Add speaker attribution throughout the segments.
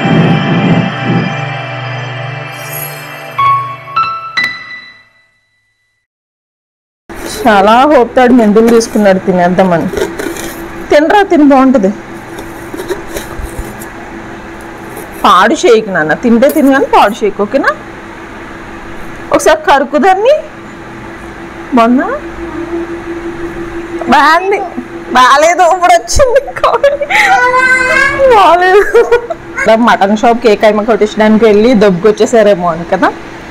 Speaker 1: చాలా హోప్ తాడు మెందులు తీసుకున్నాడు తినేద్దామని తినరా తిని బాగుంటుంది పాడు షేక్ నాన్న తింటే తిని కానీ పాడు షేక్ ఓకేనా ఒకసారి కరుకు దాన్ని బాగుందా బాగుంది బాగాలేదు ఇప్పుడు వచ్చింది బాగాలేదు మటన్ షాప్ కేక్ అయిమ కొట్టించడానికి వెళ్ళి దొబ్బు వచ్చేసారేమో అని కదా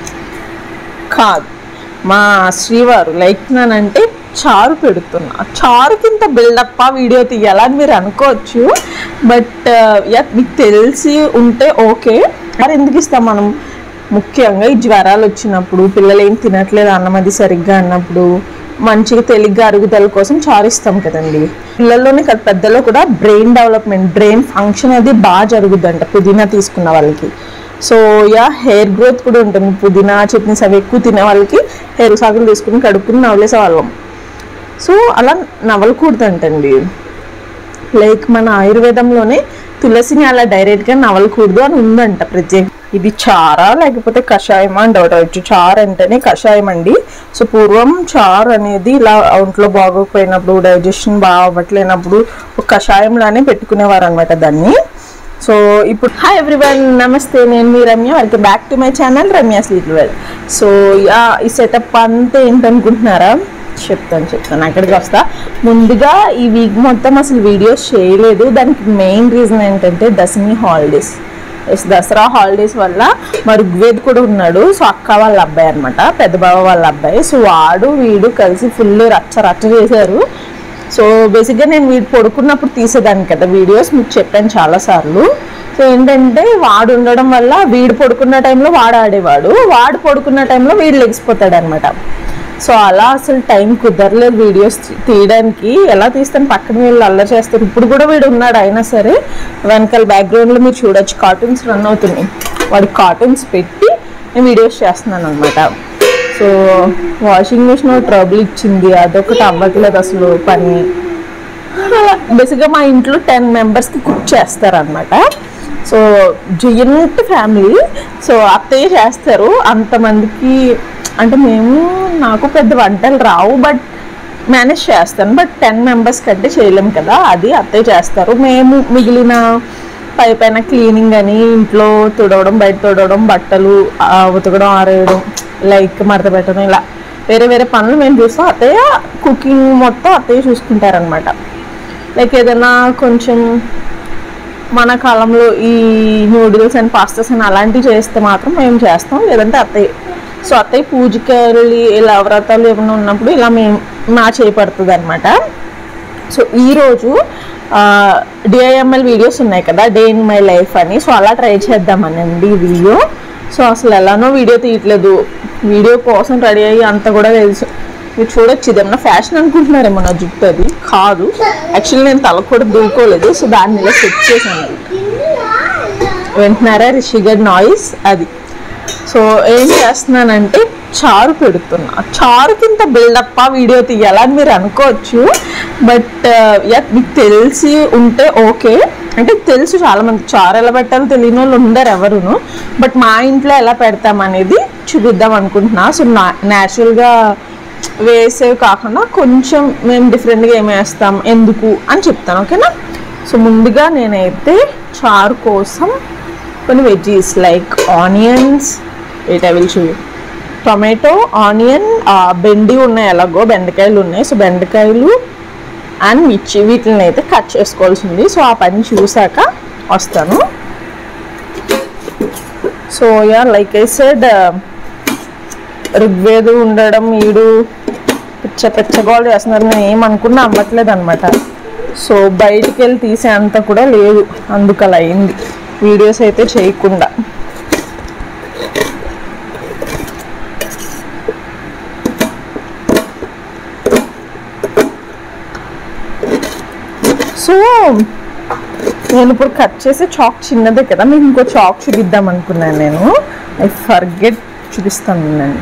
Speaker 1: కాదు మా శ్రీవారు లైక్ నానంటే చారు పెడుతున్నా చారుకి ఇంత బిల్డప్ ఆ వీడియో తీయాలని మీరు అనుకోవచ్చు బట్ మీకు తెలిసి ఉంటే ఓకే మరి ఎందుకు ఇస్తాం మనం ముఖ్యంగా ఈ జ్వరాలు వచ్చినప్పుడు పిల్లలు ఏం తినట్లేదు అన్నం అది సరిగ్గా అన్నప్పుడు మంచిగా తెలిగ్గా అరుగుదల కోసం చారు ఇస్తాం కదండి పిల్లల్లోనే కాదు పెద్దలో కూడా బ్రెయిన్ డెవలప్మెంట్ బ్రెయిన్ ఫంక్షన్ అది బాగా జరుగుద్దంట పుదీనా తీసుకున్న వాళ్ళకి సో యా హెయిర్ గ్రోత్ కూడా ఉంటుంది పుదీనా చట్నీస్ అవి ఎక్కువ తినే వాళ్ళకి హెయిర్ సాగులు తీసుకుని కడుక్కుని నవలేసే వాళ్ళం సో అలా నవలకూడదంటండి లైక్ మన ఆయుర్వేదంలోనే తులసిని అలా డైరెక్ట్గా నవలకూడదు అని ఉందంట ప్రత్యేక ఇది చారా లేకపోతే కషాయమా అని డౌట్ అవచ్చు చార్ అంటేనే కషాయం అండి సో పూర్వం చార్ అనేది ఇలా ఒంట్లో బాగోకపోయినప్పుడు డైజెషన్ బాగా అవ్వట్లేనప్పుడు ఒక కషాయంలానే పెట్టుకునేవారు అనమాట దాన్ని సో ఇప్పుడు హాయ్ ఎవ్రీవన్ నమస్తే నేను మీ Ramya welcome back to my channel Ramya స్లీట్ వెల్ సో యా ఈ సెటప్ అంతా ఏంటనుకుంటున్నారా చెప్తాను చెప్తాను అక్కడికి వస్తా ముందుగా ఈ వీక్ మొత్తం అసలు వీడియోస్ చేయలేదు దానికి మెయిన్ రీజన్ ఏంటంటే దశమి హాలిడేస్ ఎస్ దసరా హాలిడేస్ వల్ల మా ఋగ్వేద్ కూడా ఉన్నాడు సో అక్క వాళ్ళ అబ్బాయి అనమాట పెద్ద బావ వాళ్ళ అబ్బాయి సో వాడు వీడు కలిసి ఫుల్ రచ్చ రచ్చ చేశారు సో బేసిక్గా నేను వీడు పడుకున్నప్పుడు తీసేదాన్ని కదా వీడియోస్ మీకు చెప్పాను చాలాసార్లు సో ఏంటంటే వాడు ఉండడం వల్ల వీడు పడుకున్న టైంలో వాడు ఆడేవాడు వాడు పడుకున్న టైంలో వీడు లెగిసిపోతాడు అనమాట సో అలా అసలు టైం కుదరలేదు వీడియోస్ తీయడానికి ఎలా తీస్తాను పక్కన వీళ్ళు అల్లరి చేస్తారు ఇప్పుడు కూడా వీడు ఉన్నాడు అయినా సరే వెనకాల బ్యాక్గ్రౌండ్లో మీరు చూడొచ్చు కార్టూన్స్ రన్ అవుతున్నాయి వాడి కార్టూన్స్ పెట్టి నేను వీడియోస్ చేస్తున్నాను అనమాట సో వాషింగ్ మిషన్ ట్రబుల్ ఇచ్చింది అదొకటి అవ్వట్లేదు అసలు పని అలా బేసిక్గా మా ఇంట్లో టెన్ మెంబర్స్కి కుక్ చేస్తారనమాట సో జయంట్ ఫ్యామిలీ సో అత్తయ్య చేస్తారు అంతమందికి అంటే మేము నాకు పెద్ద వంటలు రావు బట్ మేనేజ్ చేస్తాను బట్ టెన్ మెంబర్స్ కంటే చేయలేం కదా అది అత్తయ్య చేస్తారు మేము మిగిలిన పై పైన క్లీనింగ్ అని ఇంట్లో తుడవడం బయట తుడవడం బట్టలు ఆ, ఉతకడం ఆరేయడం లైక్ మడత పెట్టడం ఇలా వేరే వేరే పనులు మేము చూస్తాం అత్తయ్య కుకింగ్ మొత్తం అత్తయ్య చూసుకుంటారనమాట లైక్ ఏదైనా కొంచెం మన కాలంలో ఈ నూడిల్స్ అండ్ పాస్తాస్ అని అలాంటివి చేస్తే మాత్రం మేము చేస్తాం లేదంటే అత్తయ్య సో అత్తయ్య పూజకి వెళ్ళి ఇలా వ్రతాలు ఏమైనా ఉన్నప్పుడు ఇలా మేము మా చేపడుతుంది అనమాట సో ఈరోజు డిఐఎంఎల్ వీడియోస్ ఉన్నాయి కదా డే ఇన్ మై లైఫ్ అని సో అలా ట్రై చేద్దామనండి ఈ వీడియో సో అసలు ఎలానో వీడియో తీయట్లేదు వీడియో కోసం రెడీ అయ్యి అంత కూడా తెలుసు మీరు చూడొచ్చు ఇదేమన్నా ఫ్యాషన్ అనుకుంటున్నారేమో నా జుట్టు అది కాదు యాక్చువల్లీ నేను తల కూడా దూకోలేదు సో దాన్ని ఇలా సెట్ చేశాను వింటున్నారా రిషిగడ్ నాయిస్ అది సో ఏం చేస్తున్నానంటే చారు పెడుతున్నా చారుకి ఇంత బిల్డప్ ఆ వీడియో తీయాలని మీరు అనుకోవచ్చు బట్ మీకు తెలిసి ఉంటే ఓకే అంటే తెలుసు చాలా మంది చారు ఎలా పెట్టాలో తెలియని వాళ్ళు ఉండరు ఎవరును బట్ మా ఇంట్లో ఎలా పెడతాం అనేది చూపిద్దాం అనుకుంటున్నా సో నా న్యాచురల్గా వేసేవి కాకుండా కొంచెం మేము డిఫరెంట్గా ఏం వేస్తాం ఎందుకు అని చెప్తాను ఓకేనా సో ముందుగా నేనైతే చారు కోసం కొన్ని veggies like onions wait I will show tomato onion బెండి ఉన్నాయి ఎలాగో బెండకాయలు ఉన్నాయి సో బెండకాయలు అండ్ మిర్చి వీటిని అయితే కట్ చేసుకోవాల్సి ఉంది సో ఆ పని చూసాక వస్తాను so yeah like I said Rigved ఉండడం ఈడు పిచ్చ పిచ్చగోలు చేస్తున్నారు నేను ఏమనుకున్నా అవ్వట్లేదు అనమాట సో బయటికి వెళ్ళి తీసే అంత కూడా లేదు అందుకు అలా అయింది వీడియోస్ అయితే చేయకుండా సో నేను ఇప్పుడు కట్ చేసే చాక్ చిన్నదే కదా మీకు ఇంకో చాక్ చూపిద్దాం అనుకున్నాను నేను ఐ ఫర్గెట్ చూపిస్తాను నేను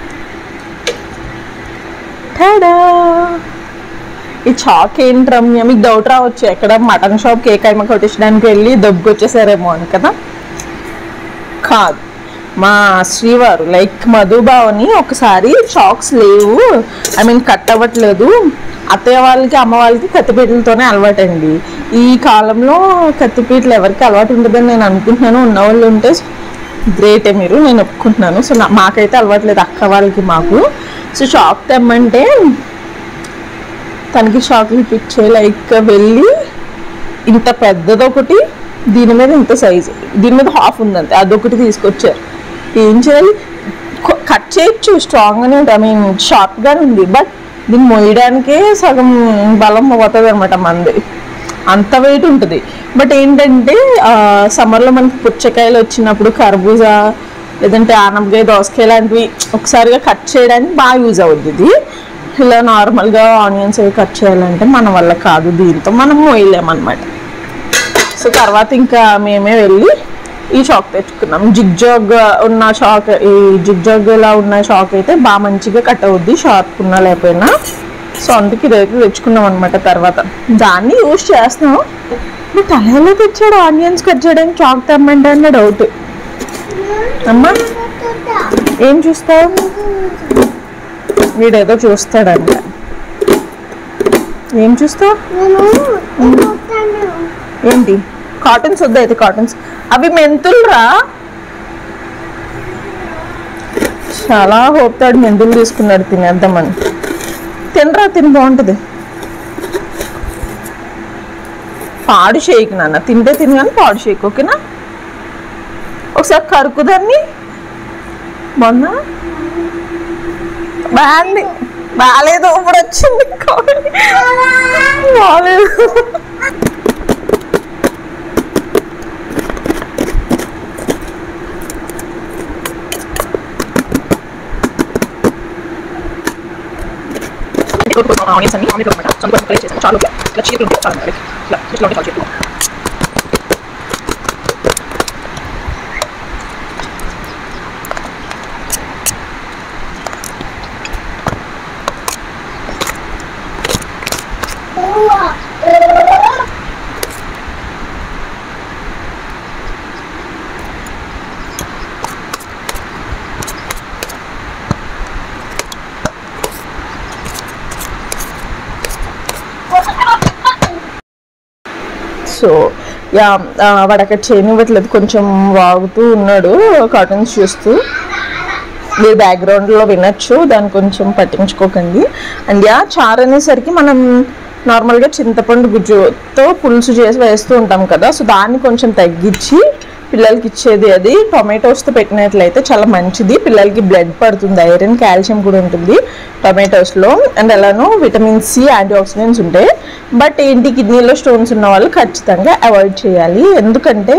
Speaker 1: టాడా ఈ చాక్ ఏంటి రమ్య మీకు డౌట్ రావచ్చు ఎక్కడ మటన్ షాప్ కేక్ అయిమ కొట్టించడానికి వెళ్ళి దొబ్బు వచ్చేసారేమో అని కదా కాదు మా శ్రీవారు లైక్ మధుబావని ఒకసారి షాక్స్ లేవు ఐ మీన్ కట్ అవ్వట్లేదు అత్తయ్య వాళ్ళకి అమ్మ వాళ్ళకి కత్తిపీటలతోనే అలవాటండి ఈ కాలంలో కత్తిపీటలు ఎవరికి అలవాటు ఉండదని నేను అనుకుంటున్నాను ఉన్న వాళ్ళు ఉంటే గ్రేటే మీరు నేను ఒప్పుకుంటున్నాను సో నా- మాకైతే అలవాట్లేదు అక్క వాళ్ళకి మాకు సో షాక్ తెమ్మంటే తనకి షాక్లు పిచ్చే లైక్ వెళ్ళి ఇంత పెద్దది ఒకటి దీని మీద ఇంత సైజు దీని మీద హాఫ్ ఉందంతే అదొకటి తీసుకొచ్చారు ఏం చేయాలి కొ- కట్ చేయొచ్చు స్ట్రాంగ్గానే ఉంటుంది ఐ మీన్ షార్ప్గానే ఉంది బట్ దీన్ని మోయడానికే సగం బలం పోతుంది అనమాట మంది అంత వెయిట్ ఉంటుంది బట్ ఏంటంటే సమ్మర్లో మనకి పుచ్చకాయలు వచ్చినప్పుడు కర్బూజా లేదంటే ఆనపకాయ దోసకాయ లాంటివి ఒకసారిగా కట్ చేయడానికి బాగా యూజ్ అవుద్ది ఇది ఇలా నార్మల్గా ఆనియన్స్ అవి కట్ చేయాలంటే మన వల్ల కాదు దీంతో మనం మోయలేమన్నమాట సో తర్వాత ఇంకా మేమే వెళ్ళి ఈ షాక్ తెచ్చుకున్నాం జిగ్ జాగ్ ఉన్న షాక్ ఈ జిగ్ జాగ్ లా ఉన్న షాక్ అయితే బాగా మంచిగా కట్ అవుద్ది షార్ప్ ఉన్నా లేకపోయినా సో అందుకే ఇదైతే తెచ్చుకున్నాం అనమాట తర్వాత దాన్ని యూజ్ చేస్తున్నాం నువ్వు తలలో తెచ్చాడు ఆనియన్స్ కట్ చేయడానికి చాక్ తెమ్మంటే అన్న డౌట్ అమ్మా ఏం చూస్తావు వీడేదో చూస్తాడంట ఏం చూస్తావు ఏంటి కాటన్స్ వద్దా అయితే కాటన్స్ అవి మెంతులు రా చాలా హోప్తాడు మెంతులు తీసుకున్నాడు తినేద్దామని తినరా తిని బాగుంటుంది పాడు షేక్ నాన్న తింటే తిని కానీ పాడు షేక్ ఓకేనా ఒకసారి కరుకు దాన్ని మొన్న బాగుంది బాగాలేదు ఇప్పుడు వచ్చింది కావాలి. బాగాలేదు ఆనియన్స్ అన్ని ఆమ్లెట్ అనమాట సో అందుకోసం ఫ్రై చేస్తాను చాలు ఇట్లా ఇట్లా చీరలు ఉంటాయి చాలు మనకి. ఇట్లా ఇట్లా ఉంటే చాలు చీరలు సో యా ఆ, వాడు అక్కడ చేయనివ్వట్లేదు కొంచెం వాగుతూ ఉన్నాడు కార్టూన్స్ చూస్తూ మీరు బ్యాక్గ్రౌండ్లో వినొచ్చు దాన్ని కొంచెం పట్టించుకోకండి అండ్ యా చారు అనేసరికి మనం నార్మల్గా చింతపండు గుజ్జుతో పులుసు చేసి వేస్తూ ఉంటాం కదా సో దాన్ని కొంచెం తగ్గించి పిల్లలకి ఇచ్చేది అది టొమాటోస్తో పెట్టినట్లయితే చాలా మంచిది పిల్లలకి బ్లడ్ పడుతుంది ఐరన్ కాల్షియం కూడా ఉంటుంది టొమాటోస్లో అండ్ అలానూ విటమిన్ సి యాంటీ ఆక్సిడెంట్స్ ఉంటాయి బట్ ఏంటి కిడ్నీలో స్టోన్స్ ఉన్న వాళ్ళు ఖచ్చితంగా అవాయిడ్ చేయాలి ఎందుకంటే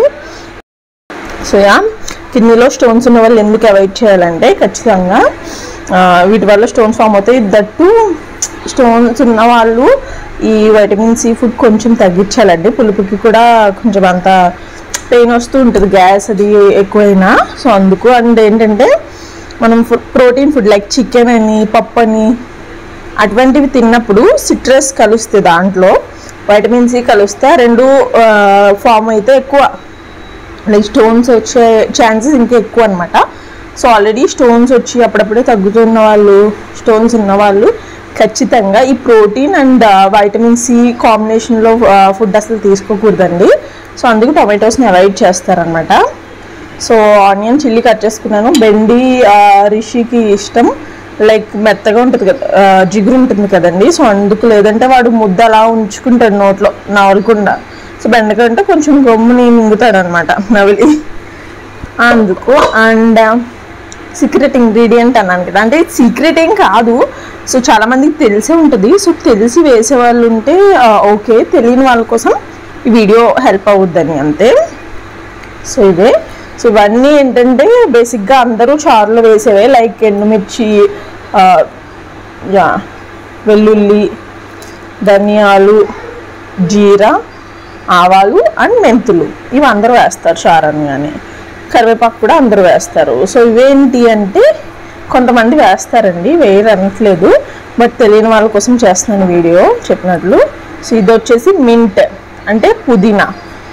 Speaker 1: సో యా కిడ్నీలో స్టోన్స్ ఉన్న వాళ్ళు ఎందుకు అవాయిడ్ చేయాలంటే ఖచ్చితంగా ఆ, వీటి వల్ల స్టోన్స్ ఫామ్ అవుతాయి దట్టు స్టోన్స్ ఉన్న వాళ్ళు ఈ వైటమిన్ సి ఫుడ్ కొంచెం తగ్గించాలండి పులుపుకి కూడా కొంచెం అంత పెయిన్ వస్తూ ఉంటుంది గ్యాస్ అది ఎక్కువైనా సో అందుకు అండ్ ఏంటంటే మనం food protein food like chicken అని పప్పు అని అటువంటివి తిన్నప్పుడు సిట్రస్ కలుస్తే దాంట్లో వైటమిన్ సి కలిస్తే ఆ రెండు ఫామ్ అయితే ఎక్కువ లైక్ స్టోన్స్ వచ్చే ఛాన్సెస్ ఇంకా ఎక్కువ అనమాట సో ఆల్రెడీ స్టోన్స్ వచ్చి అప్పుడప్పుడే తగ్గుతున్న వాళ్ళు స్టోన్స్ ఉన్న వాళ్ళు ఖచ్చితంగా ఈ ప్రోటీన్ అండ్ వైటమిన్ సి కాంబినేషన్లో ఫుడ్ అసలు తీసుకోకూడదండి సో అందుకు టొమాటోస్ని అవాయిడ్ చేస్తారనమాట సో ఆనియన్ చిల్లీ కట్ చేసుకున్నాను బెండి ఆ, రిషికి ఇష్టం లైక్ మెత్తగా ఉంటుంది కదా ఆ, జిగురు ఉంటుంది కదండి సో అందుకు లేదంటే వాడు ముద్ద అలా ఉంచుకుంటాడు నోట్లో నవలకుండా సో బెండకాయ అంటే కొంచెం గమ్ముని మింగుతాడు అనమాట నవిలి అందుకు అండ్ సీక్రెట్ ఇంగ్రీడియంట్ అన్నాను కదా అంటే సీక్రెట్ ఏం కాదు సో చాలా మందికి తెలిసే ఉంటుంది సో తెలిసి వేసే వాళ్ళు ఉంటే ఓకే తెలియని వాళ్ళ కోసం ఈ వీడియో హెల్ప్ అవుద్దని అంతే సో ఇదే సో ఇవన్నీ ఏంటంటే బేసిక్గా అందరూ చారులో వేసేవే లైక్ ఎండుమిర్చి ఆ, యా వెల్లుల్లి ధనియాలు జీరా ఆవాలు అండ్ మెంతులు ఇవి అందరూ వేస్తారు చారని కానీ కరివేపాకు కూడా అందరూ వేస్తారు సో ఇవేంటి అంటే కొంతమంది వేస్తారండి వేయరు అనట్లేదు బట్ తెలియని వాళ్ళ కోసం చేస్తున్నాను వీడియో చెప్పినట్లు సో ఇది వచ్చేసి మింట్ అంటే పుదీనా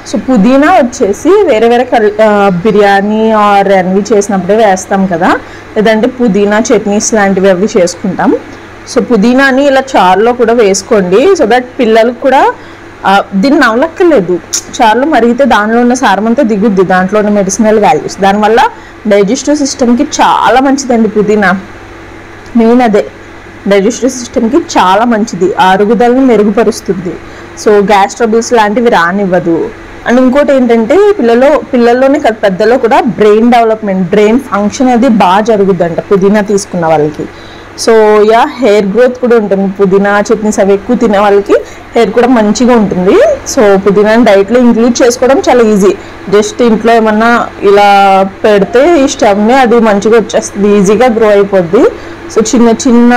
Speaker 1: సో పుదీనా వచ్చేసి వేరే వేరే కర్రీ ఆ, బిర్యానీ ఆర్ అన్వి చేసినప్పుడే వేస్తాం కదా లేదంటే పుదీనా చట్నీస్ లాంటివి అవి చేసుకుంటాం సో పుదీనాని ఇలా చారులో కూడా వేసుకోండి సో దట్ పిల్లలకు కూడా ఆ, దీన్ని నవలక్కర్లేదు చారులో మరిగితే దానిలో ఉన్న సారం అంతా దిగుద్ది దాంట్లో ఉన్న మెడిసినల్ వాల్యూస్ దానివల్ల డైజెస్టివ్ సిస్టమ్కి చాలా మంచిదండి పుదీనా మెయిన్ అదే డైజెస్టివ్ సిస్టమ్కి చాలా మంచిది అరుగుదలను మెరుగుపరుస్తుంది సో గ్యాస్ ట్రబుల్స్ లాంటివి రానివ్వదు అండ్ ఇంకోటి ఏంటంటే పిల్లలో పిల్లల్లోనే కాదు పెద్దలో కూడా బ్రెయిన్ డెవలప్మెంట్ బ్రెయిన్ ఫంక్షన్ అది బాగా జరుగుద్దంట పుదీనా తీసుకున్న వాళ్ళకి సో యా హెయిర్ గ్రోత్ కూడా ఉంటుంది పుదీనా చట్నీస్ అవి ఎక్కువ తినే వాళ్ళకి హెయిర్ కూడా మంచిగా ఉంటుంది సో పుదీనా డైట్లో ఇంక్లూడ్ చేసుకోవడం చాలా ఈజీ జస్ట్ ఇంట్లో ఏమన్నా ఇలా పెడితే ఈ స్టెమ్ని అది మంచిగా వచ్చేస్తుంది ఈజీగా గ్రో అయిపోద్ది సో చిన్న చిన్న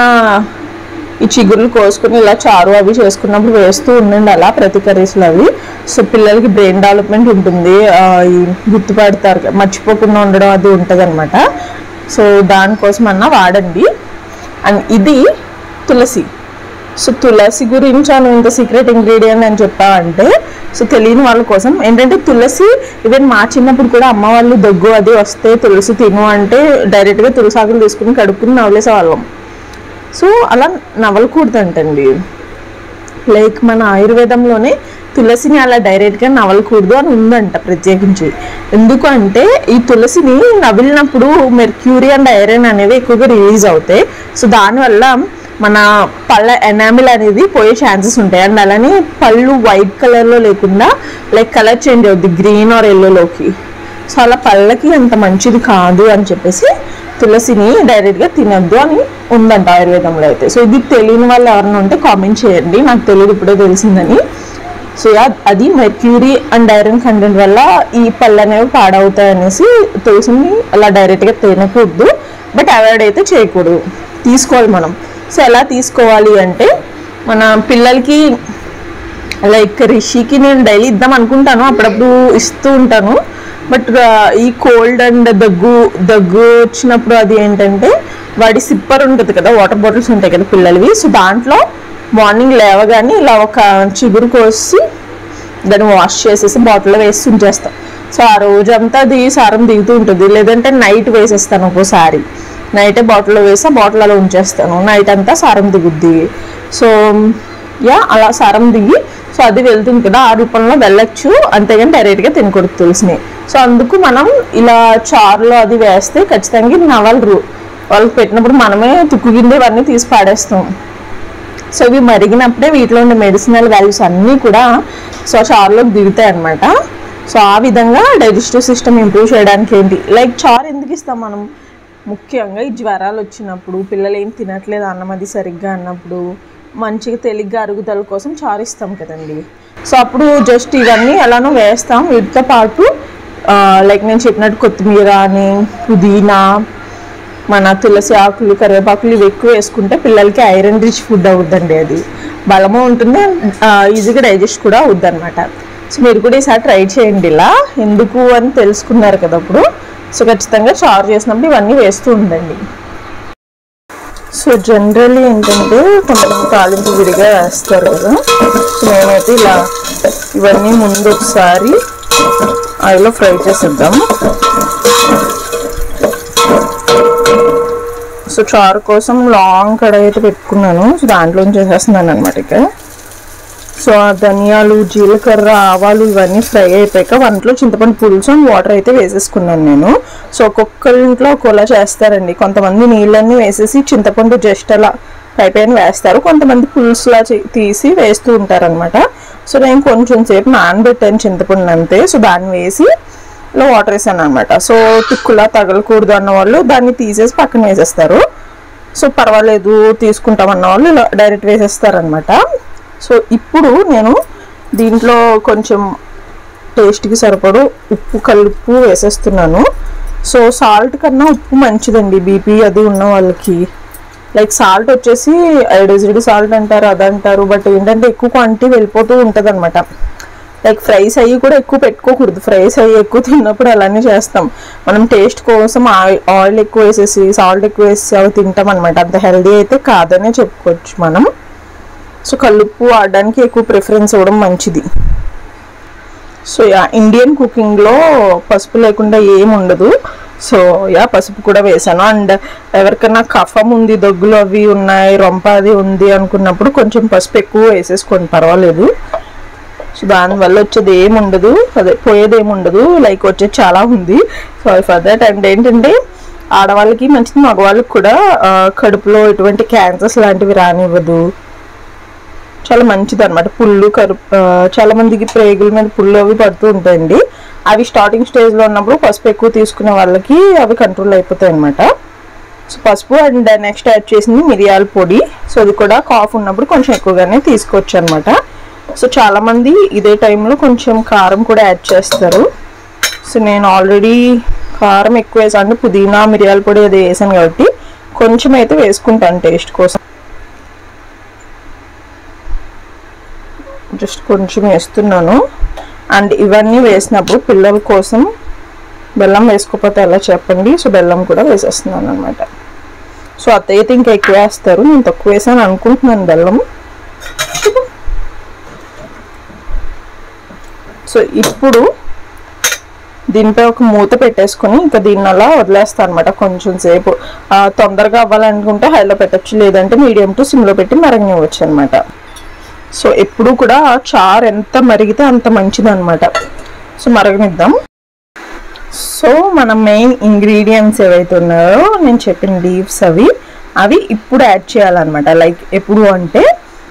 Speaker 1: ఈ చిగుర్లు కోసుకుని ఇలా చారు అవి చేసుకున్నప్పుడు వేస్తూ ఉండండి అలా ప్రతి కర్రీస్లో అవి సో పిల్లలకి బ్రెయిన్ డెవలప్మెంట్ ఉంటుంది ఆ, ఈ గుర్తుపడతారు మర్చిపోకుండా ఉండడం అది ఉంటుంది అనమాట సో దానికోసం అన్నా వాడండి అండ్ ఇది తులసి సో తులసి గురించి అని ఇంత సీక్రెట్ ఇంగ్రీడియంట్ అని చెప్పావంటే సో తెలియని వాళ్ళ కోసం ఏంటంటే తులసి ఈవెన్ మా చిన్నప్పుడు కూడా అమ్మ వాళ్ళు దగ్గు అది వస్తే తులసి తిను అంటే డైరెక్ట్గా తులసి ఆకులు తీసుకుని కడుక్కుని నవలేసే వాళ్ళం సో అలా నవలకూడదంటండి లైక్ మన ఆయుర్వేదంలోనే తులసిని అలా డైరెక్ట్గా నవలకూడదు అని ఉందంట ప్రత్యేకించి ఎందుకు అంటే ఈ తులసిని నవిలినప్పుడు మెర్క్యూరీ అండ్ ఐరన్ అనేవి ఎక్కువగా రిలీజ్ అవుతాయి సో దానివల్ల మన పళ్ళ ఎనామిల్ అనేది పోయే ఛాన్సెస్ ఉంటాయి అండ్ అలానే పళ్ళు వైట్ కలర్లో లేకుండా లైక్ కలర్ చేంజ్ అవుద్ది గ్రీన్ ఆర్ ఎల్లోలోకి సో అలా పళ్ళకి అంత మంచిది కాదు అని చెప్పేసి తులసిని డైరెక్ట్గా తినద్దు అని ఉందంట ఆయుర్వేదంలో అయితే సో ఇది తెలియని వాళ్ళు ఎవరైనా ఉంటే కామెంట్ చేయండి నాకు తెలియదు ఇప్పుడే తెలిసిందని సో యా అది మెర్క్యూరీ అండ్ ఐరన్ కంటెంట్ వల్ల ఈ పళ్ళు అనేవి పాడవుతాయి అనేసి తులసిని అలా డైరెక్ట్గా తినకూడదు బట్ అవాయిడ్ అయితే చేయకూడదు తీసుకోవాలి మనం సో ఎలా తీసుకోవాలి అంటే మన పిల్లలకి లైక్ రిషికి నేను డైలీ ఇద్దాం అనుకుంటాను అప్పుడప్పుడు ఇస్తూ ఉంటాను బట్ ఈ కోల్డ్ అండ్ దగ్గు దగ్గు వచ్చినప్పుడు అది ఏంటంటే వాడి సిప్పర్ ఉంటుంది కదా వాటర్ బాటిల్స్ ఉంటాయి కదా పిల్లలవి సో దాంట్లో మార్నింగ్ లేవగానే ఇలా ఒక చిగురు కోసి దాన్ని వాష్ చేసేసి బాటిల్లో వేసి ఉంచేస్తాం సో ఆ రోజంతా అది సారం దిగుతూ ఉంటుంది లేదంటే నైట్ వేసేస్తాను ఒక్కోసారి నైటే బాటిల్లో వేసి ఆ బాటిల్ అలా ఉంచేస్తాను నైట్ అంతా సారం దిగుద్ది సో యా అలా సారం దిగి సో అది వెళ్తుంది కదా ఆ రూపంలో వెళ్ళొచ్చు అంతేగాని డైరెక్ట్గా తినకూడదు తులసిని సో అందుకు మనం ఇలా చారులో అది వేస్తే ఖచ్చితంగా ఇది నవలరు వాళ్ళకి పెట్టినప్పుడు మనమే తుక్కు గింజ ఇవన్నీ తీసి పాడేస్తాం సో ఇవి మరిగినప్పుడే వీటిలో ఉండే మెడిసినల్ వాల్యూస్ అన్నీ కూడా సో చారులోకి దిగుతాయి అనమాట సో ఆ విధంగా డైజెస్టివ్ సిస్టమ్ ఇంప్రూవ్ చేయడానికి ఏంటి లైక్ చారు ఎందుకు ఇస్తాం మనం ముఖ్యంగా ఈ జ్వరాలు వచ్చినప్పుడు పిల్లలు ఏం తినట్లేదు అన్నం అది సరిగ్గా అన్నప్పుడు మంచిగా తేలిగ్గా అరుగుదల కోసం చారు ఇస్తాం కదండి సో అప్పుడు జస్ట్ ఇవన్నీ ఎలానో వేస్తాం వీటితో పాటు లైక్ నేను చెప్పినట్టు కొత్తిమీర అని పుదీనా మన తులసి ఆకులు కరివేపాకులు ఇవి ఎక్కువ వేసుకుంటే పిల్లలకి ఐరన్ రిచ్ ఫుడ్ అవుద్దండి అది బలము ఉంటుంది ఈజీగా డైజెస్ట్ కూడా అవుద్ది అనమాట సో మీరు కూడా ఈసారి ట్రై చేయండి ఇలా ఎందుకు అని తెలుసుకున్నారు కదా అప్పుడు సో ఖచ్చితంగా చారు చేసినప్పుడు ఇవన్నీ వేస్తూ ఉండండి సో జనరల్లీ ఏంటంటే కొంతమంది తాలింపు విడిగా వేస్తారు కదా సో మేమైతే ఇలా ఇవన్నీ ముందు ఒకసారి ఆయిల్లో ఫ్రై చేసేద్దాం సో చారు కోసం లాంగ్ కడాయి అయితే పెట్టుకున్నాను సో దాంట్లో చేసేస్తున్నాను అనమాట ఇక సో ఆ ధనియాలు జీలకర్ర ఆవాలు ఇవన్నీ ఫ్రై అయిపోయాక వంటలో చింతపండు పులుసు అండ్ వాటర్ అయితే వేసేసుకున్నాను నేను సో ఒక్కొక్కరి ఇంట్లో ఒక్కోలా చేస్తారండి కొంతమంది నీళ్ళన్నీ వేసేసి చింతపండు జస్ట్ అలా పై పైన వేస్తారు కొంతమంది పులుసులా చే- తీసి వేస్తూ ఉంటారనమాట సో నేను కొంచెం సేపు నానబెట్టాను చింతపండు అంతే సో దాన్ని వేసి ఇలా వాటర్ వేసాను అనమాట సో తుక్కులా తగలకూడదు అన్న వాళ్ళు దాన్ని తీసేసి పక్కన వేసేస్తారు సో పర్వాలేదు తీసుకుంటాం అన్న వాళ్ళు ఇలా డైరెక్ట్ వేసేస్తారనమాట సో ఇప్పుడు నేను దీంట్లో కొంచెం టేస్ట్కి సరిపడు ఉప్పు కలుపు వేసేస్తున్నాను సో సాల్ట్ కన్నా ఉప్పు మంచిదండి బీపీ అది ఉన్న వాళ్ళకి లైక్ సాల్ట్ వచ్చేసి ఐడోజిడ్ సాల్ట్ అంటారు అదంటారు బట్ ఏంటంటే ఎక్కువ క్వాంటిటీ వెళ్ళిపోతూ ఉంటుంది అనమాట లైక్ ఫ్రైస్ అయ్యి కూడా ఎక్కువ పెట్టుకోకూడదు ఫ్రైస్ అయ్యి ఎక్కువ తిన్నప్పుడు అలానే చేస్తాం మనం టేస్ట్ కోసం ఆయిల్ ఆయిల్ ఎక్కువ వేసేసి సాల్ట్ ఎక్కువ వేసి అవి తింటాం అనమాట అంత హెల్దీ అయితే కాదనే చెప్పుకోవచ్చు మనం సో కల్లుప్పు వాడడానికి ఎక్కువ ప్రిఫరెన్స్ ఇవ్వడం మంచిది సో యా ఇండియన్ కుకింగ్లో పసుపు లేకుండా ఏం ఉండదు సో యా పసుపు కూడా వేసాను అండ్ ఎవరికైనా కఫం ఉంది దగ్గులు అవి ఉన్నాయి రొంప అది ఉంది అనుకున్నప్పుడు కొంచెం పసుపు ఎక్కువ వేసేసుకోండి పర్వాలేదు సో దానివల్ల వచ్చేది ఏమి ఉండదు అదే పోయేది ఏమి ఉండదు లైక్ వచ్చేది చాలా ఉంది సో ఫర్ దట్ అండ్ ఏంటంటే ఆడవాళ్ళకి మంచిది మగవాళ్ళకి కూడా ఆ, కడుపులో ఎటువంటి క్యాన్సర్స్ లాంటివి రానివ్వదు చాలా మంచిది అనమాట పుల్లు కరుపు ఆ, చాలా మందికి ప్రేగుల మీద పుల్లు అవి పడుతూ ఉంటాయండి అవి స్టార్టింగ్ స్టేజ్లో ఉన్నప్పుడు పసుపు ఎక్కువ తీసుకునే వాళ్ళకి అవి కంట్రోల్ అయిపోతాయి అనమాట సో పసుపు అండ్ నెక్స్ట్ యాడ్ చేసింది మిరియాల పొడి సో అది కూడా కాఫ్ ఉన్నప్పుడు కొంచెం ఎక్కువగానే తీసుకోవచ్చు అనమాట సో చాలా మంది ఇదే టైంలో కొంచెం కారం కూడా యాడ్ చేస్తారు సో నేను ఆల్రెడీ కారం ఎక్కువ వేసాను అంటే పుదీనా మిరియాల పొడి అది వేసాను కాబట్టి కొంచెం అయితే వేసుకుంటాను టేస్ట్ కోసం జస్ట్ కొంచెం వేస్తున్నాను అండ్ ఇవన్నీ వేసినప్పుడు పిల్లల కోసం బెల్లం వేసుకోకపోతే ఎలా చెప్పండి సో బెల్లం కూడా వేసేస్తున్నాను అనమాట సో అత్తయ్య అయితే ఇంకా ఎక్కువ వేస్తారు నేను తక్కువ వేసాను అనుకుంటున్నాను బెల్లం సో ఇప్పుడు దీనిపై ఒక మూత పెట్టేసుకొని ఇంకా దీన్ని అలా వదిలేస్తాను అనమాట కొంచెం సేపు ఆ, తొందరగా అవ్వాలనుకుంటే హైలో పెట్టచ్చు లేదంటే మీడియం టు సిమ్లో పెట్టి మరగనివ్వచ్చు అనమాట సో ఎప్పుడు కూడా చారు ఎంత మరిగితే అంత మంచిది అనమాట సో మరగనిద్దాం సో మన మెయిన్ ఇంగ్రీడియంట్స్ ఏవైతే ఉన్నాయో నేను చెప్పిన లీవ్స్ అవి అవి ఇప్పుడు యాడ్ చేయాలన్నమాట లైక్ ఎప్పుడు అంటే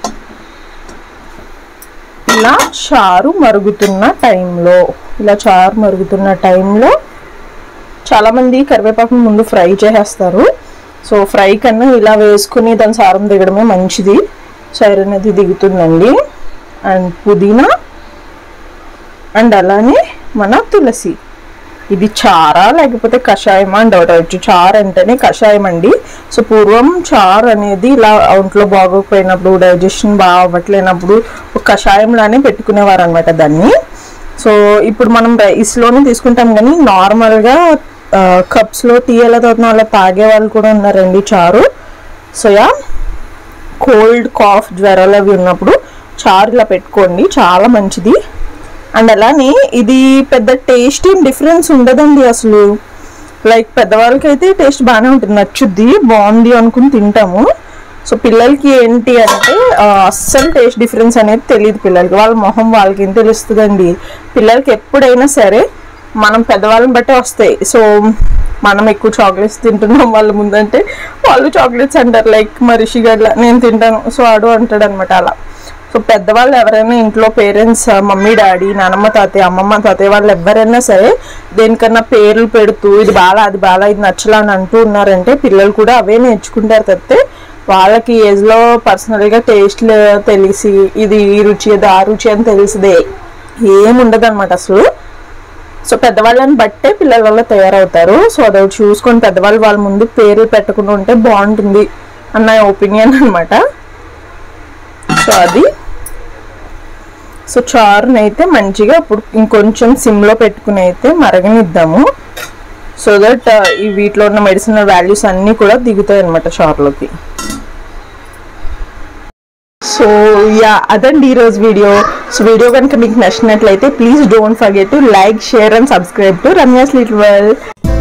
Speaker 1: ఇలా చారు మరుగుతున్న టైంలో ఇలా చారు మరుగుతున్న టైంలో చాలామంది కరివేపాకుని ముందు ఫ్రై చేసేస్తారు సో ఫ్రై కన్నా ఇలా వేసుకుని దాని సారం దిగడమే మంచిది సైర్ అనేది దిగుతుందండి అండ్ పుదీనా అండ్ అలానే మన తులసి ఇది చారా లేకపోతే కషాయమా అని డౌట్ అవచ్చు చారు అంటేనే కషాయం అండి సో పూర్వం చారు అనేది ఇలా ఒంట్లో బాగోకపోయినప్పుడు డైజెషన్ బాగా అవ్వట్లేనప్పుడు ఒక కషాయంలానే పెట్టుకునేవారు అనమాట దాన్ని సో ఇప్పుడు మనం రైస్లోనే తీసుకుంటాం కానీ నార్మల్గా కప్స్లో టీ ఎలా తాగుతున్న అలా తాగే వాళ్ళు కూడా ఉన్నారండి చారు సో యా కోల్డ్ కాఫ్ జ్వరాలు అవి ఉన్నప్పుడు చారు ఇలా పెట్టుకోండి చాలా మంచిది అండ్ అలానే ఇది పెద్ద టేస్ట్ ఏం డిఫరెన్స్ ఉండదండి అసలు లైక్ పెద్దవాళ్ళకి అయితే టేస్ట్ బాగానే ఉంటుంది నచ్చుద్ది బాగుంది అనుకుని తింటాము సో పిల్లలకి ఏంటి అంటే ఆ, అస్సలు టేస్ట్ డిఫరెన్స్ అనేది తెలియదు పిల్లలకి వాళ్ళ మొహం వాళ్ళకి ఏం తెలుస్తుందండి పిల్లలకి ఎప్పుడైనా సరే మనం పెద్దవాళ్ళని బట్టే వస్తాయి సో మనం ఎక్కువ చాక్లెట్స్ తింటున్నాం వాళ్ళ ముందంటే వాళ్ళు చాక్లెట్స్ అంటారు లైక్ మా రిషి గడ్ల నేను తింటాను సో ఆడు అంటాడు అనమాట అలా సో పెద్దవాళ్ళు ఎవరైనా ఇంట్లో పేరెంట్స్ మమ్మీ డాడీ నానమ్మ తాతయ్య అమ్మమ్మ తాతయ్య వాళ్ళు ఎవరైనా సరే దేనికన్నా పేర్లు పెడుతూ ఇది బాగా అది బాగా ఇది నచ్చలా అని అంటూ ఉన్నారంటే పిల్లలు కూడా అవే నేర్చుకుంటారు తప్పితే వాళ్ళకి ఏజ్లో పర్సనల్గా టేస్ట్ తెలిసి ఇది ఈ రుచి ఇది ఆ రుచి అని తెలిసిదే ఏముండదు అనమాట అసలు సో పెద్దవాళ్ళని బట్టే పిల్లల వల్ల తయారవుతారు సో అది చూసుకొని పెద్దవాళ్ళు వాళ్ళ ముందు పేర్లు పెట్టకుండా ఉంటే బాగుంటుంది అన్న ఒపీనియన్ అనమాట సో అది సో చారుని అయితే మంచిగా ఇప్పుడు ఇంకొంచెం సిమ్లో పెట్టుకుని అయితే మరగనిద్దాము సో దట్ ఈ వీటిలో ఉన్న మెడిసినల్ వాల్యూస్ అన్నీ కూడా దిగుతాయి అనమాట చారులోకి సో యా అదండి ఈరోజు వీడియో సో వీడియో కనుక మీకు నచ్చినట్లయితే please don't forget to like share and subscribe to Ramya's little world